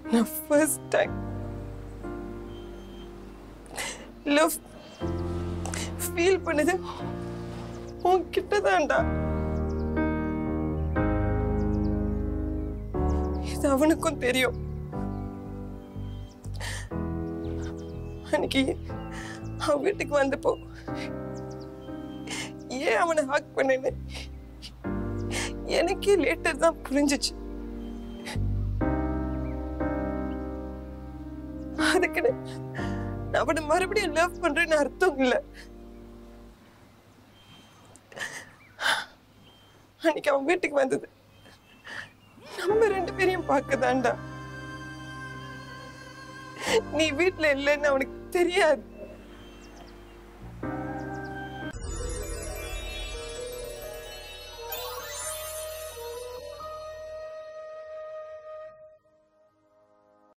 நான் first time love feel பண்ணது உன்கிட்ட தான்டா இது அவனுக்கும் தெரியும் அன்னைக்கு அவன் வீட்டுக்கு வந்தப்போ ஏன் அவனை ஹாக் பண்ணேன்னு எனக்கே லேட்டர் தான் புரிஞ்சிச்சு அதுக்கு நான் அவனை மறுபடியும் லவ் பண்றேன்னு அர்த்தம் இல்ல அன்னைக்கு அவன் வீட்டுக்கு வந்தது நம்ம ரெண்டு பேரையும் பார்க்கதான்டா நீ வீட்ல இல்லைன்னு அவனுக்கு தெரியாது